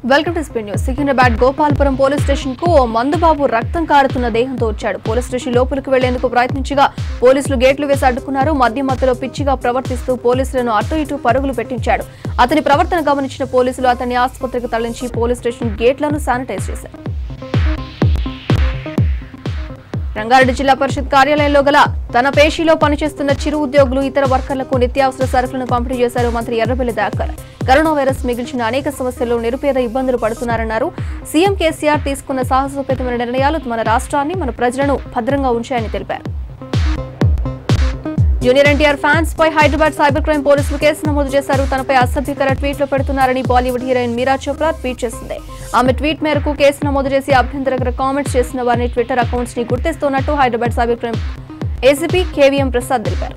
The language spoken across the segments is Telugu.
వెల్కమ్ టు స్పెన్ news Secunderabad Gopalpuram police station కు ఓ మందుబాబు రక్తం కారుతున్న దేహంతో వచ్చాడు పోలీస్ స్టేషన్ లోపలికి వెళ్లేందుకు ప్రయత్నించగా పోలీసులు గేట్లు వేసి అడ్డుకున్నారు మధ్య మధ్యలో పిచ్చిగా ప్రవర్తిస్తూ పోలీసులను అటు ఇటు పరుగులు పెట్టించాడు అతని ప్రవర్తన గమనించిన పోలీసులు అతన్ని ఆసుపత్రికి తరలించి పోలీస్ స్టేషన్ గేట్లను శానిటైజ్ చేశారు రంగారెడ్డి జిల్లా పరిషత్ కార్యాలయంలో గల తన పేషీలో పనిచేస్తున్న చిరు ఉద్యోగులు ఇతర వర్కర్లకు నిత్యావసర సరుకులను పంపిణీ చేశారు మంత్రి ఎర్రబెల్లి దాకర్ కరోనా వైరస్ మిగిల్చిన అనేక సమస్యల్లో నిరుపేద ఇబ్బందులు పడుతున్నారన్నారు సీఎం కేసీఆర్ తీసుకున్న సాహసోపేతమైన నిర్ణయాలు మన రాష్ట్రాన్ని మన ప్రజలను భద్రంగా ఉంచాయని తెలిపారు జూనియర్ ఎన్టీఆర్ ఫ్యాన్స్ పై హైదరాబాద్ సైబర్ క్రైమ్ పోలీసులు కేసు నమోదు చేశారు తనపై అసభ్యకర ట్వీట్లు పెడుతున్నారని బాలీవుడ్ హీరోయిన్ మీరా చోప్రా ట్వీట్ చేసింది ఆమె ట్వీట్ మేరకు కేసు నమోదు చేసి అభ్యంతరకర కామెంట్స్ చేసిన వారిని ట్విట్టర్ అకౌంట్స్ ని గుర్తిస్తున్నట్టు Hyderabad cyber crime ACP KVM Prasad తెలిపారు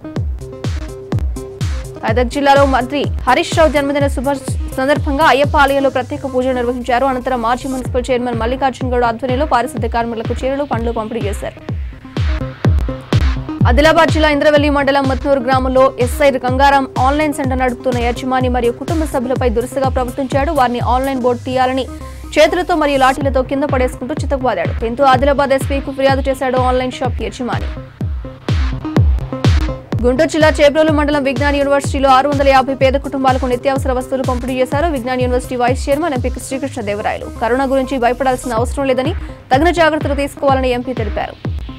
మెదక్ జిల్లాలో మంత్రి హరీష్ రావు జన్మదిన శుభ సందర్భంగా అయ్యప్ప ఆలయంలో ప్రత్యేక పూజలు నిర్వహించారు అనంతరం మాజీ మున్సిపల్ చైర్మన్ మల్లికార్జున గౌడ్ ఆధ్వర్యంలో పారిశుద్ధ్య కార్మికులకు చీరలు పండ్లు పంపిణీ చేశారు ఆదిలాబాద్ జిల్లా ఇంద్రవెల్లి మండలం మత్నూరు గ్రామంలో ఎస్ఐ గంగారాం ఆన్లైన్ సెంటర్ నడుపుతున్న యజమాని మరియు కుటుంబ సభ్యులపై దురుసుగా ప్రవర్తించాడు వారిని ఆన్లైన్ బోర్డు తీయాలని చేతులతో మరియు లాఠీలతో కింద పడేసుకుంటూ చితకుబాదాడు దీంతో ఆదిలాబాద్ ఎస్పీకు ఫిర్యాదు చేశాడు ఆన్లైన్ షాప్ యజమాని గుంటూరు జిల్లా చేబ్రోలు మండలం విజ్ఞాన్ యూనివర్సిటీలో ఆరు వందల యాభై పేద కుటుంబాలకు నిత్యావసర వస్తువులు పంపిణీ చేశారు Vignan university vice chairman MP Srikrishna Devarayalu corona గురించి భయపడాల్సిన అవసరం లేదని తగిన జాగ్రత్తలు తీసుకోవాలని ఎంపీ తెలిపారు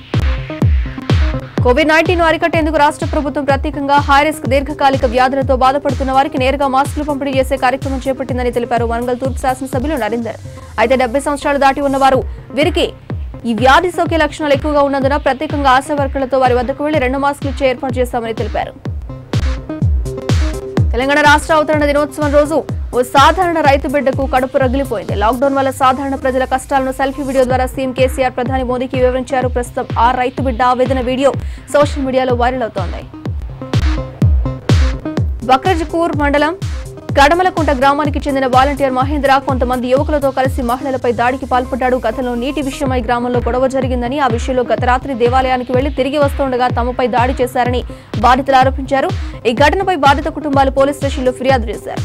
కోవిడ్ నైన్టీన్ అరికట్టేందుకు రాష్ట్ర ప్రభుత్వం ప్రత్యేకంగా హైరిస్క్ దీర్ఘకాలిక వ్యాధులతో బాధపడుతున్న వారికి నేరుగా మాస్కులు పంపిణీ చేసే కార్యక్రమం చేపట్టిందని తెలిపారు వరంగల్ తూర్పు శాసనసభ్యులు నరేందర్ అయితే డెబ్బై సంవత్సరాలు దాటి ఉన్నవారు వీరికి ఈ వ్యాధి సోకే లక్షణాలు ఎక్కువగా ఉన్నందున ప్రత్యేకంగా ఆశా వర్కర్లతో వారి వద్దకు వెళ్లి రెండు మాస్కులు ఇచ్చే ఏర్పాటు చేస్తామని తెలిపారు తెలంగాణ రాష్ట్ర అవతరణ దినోత్సవం రోజు ఓ సాధారణ రైతు బిడ్డకు కడుపు రగిలిపోయింది లాక్డౌన్ వల్ల సాధారణ ప్రజల కష్టాలను సెల్ఫీ వీడియో ద్వారా సీఎం కేసీఆర్ ప్రధాని మోదీకి వివరించారు ప్రస్తుతం ఆ రైతు బిడ్డ ఆవేదన వీడియో సోషల్ మీడియాలో వైరల్ అవుతోంది బక్రజ్పూర్ మండలం కడమలకుంట గ్రామానికి చెందిన వాలంటీర్ మహేంద్ర కొంతమంది యువకులతో కలిసి మహిళలపై దాడికి పాల్పడ్డాడు గతంలో నీటి విషయమై గ్రామంలో గొడవ జరిగిందని ఆ విషయంలో గత రాత్రి దేవాలయానికి వెళ్లి తిరిగి వస్తుండగా తమపై దాడి చేశారని బాధితులు ఆరోపించారు ఈ ఘటనపై బాధిత కుటుంబాలు పోలీస్ స్టేషన్లో ఫిర్యాదు చేశారు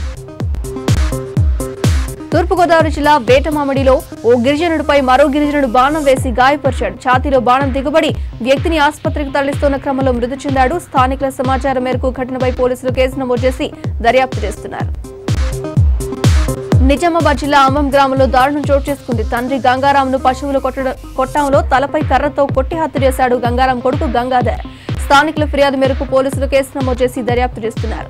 తూర్పుగోదావరి జిల్లా వేటమామిడిలో ఓ గిరిజనుడిపై మరో గిరిజనుడు బాణం వేసి గాయపరిచాడు ఛాతీలో బాణం దిగబడి వ్యక్తిని ఆసుపత్రికి తరలిస్తున్న క్రమంలో మృతి చెందాడు స్థానికుల సమాచారం మేరకు ఘటనపై పోలీసులు కేసు నమోదు చేసి దర్యాప్తు చేస్తున్నారు నిజామాబాద్ జిల్లా అమ్మం గ్రామంలో దారుణం చోటు చేసుకుంది తండ్రి గంగారాంను పశువులు కొట్టడం కొట్టంలో తలపై కర్రతో కొట్టి హత్య చేశాడు గంగారాం కొడుకు గంగాధర్ స్థానికుల ఫిర్యాదు మేరకు పోలీసులు కేసు నమోదు చేసి దర్యాప్తు చేస్తున్నారు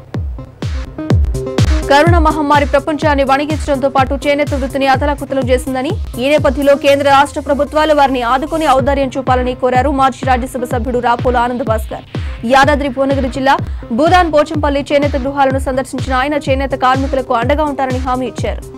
కరోనా మహమ్మారి ప్రపంచాన్ని వణిగించడంతో పాటు చేనేత వృత్తిని అతలాకుతలం చేసిందని ఈ నేపథ్యంలో కేంద్ర రాష్ట్ర ప్రభుత్వాలు వారిని ఆదుకుని ఔదార్యం చూపాలని కోరారు మాజీ రాజ్యసభ సభ్యుడు రాపోల ఆనంద్ భాస్కర్ యాదాద్రి భువనగిరి జిల్లా భూదాన్ పోచంపల్లి చేనేత గృహాలను సందర్శించిన ఆయన చేనేత కార్మికులకు అండగా ఉంటారని హామీ ఇచ్చారు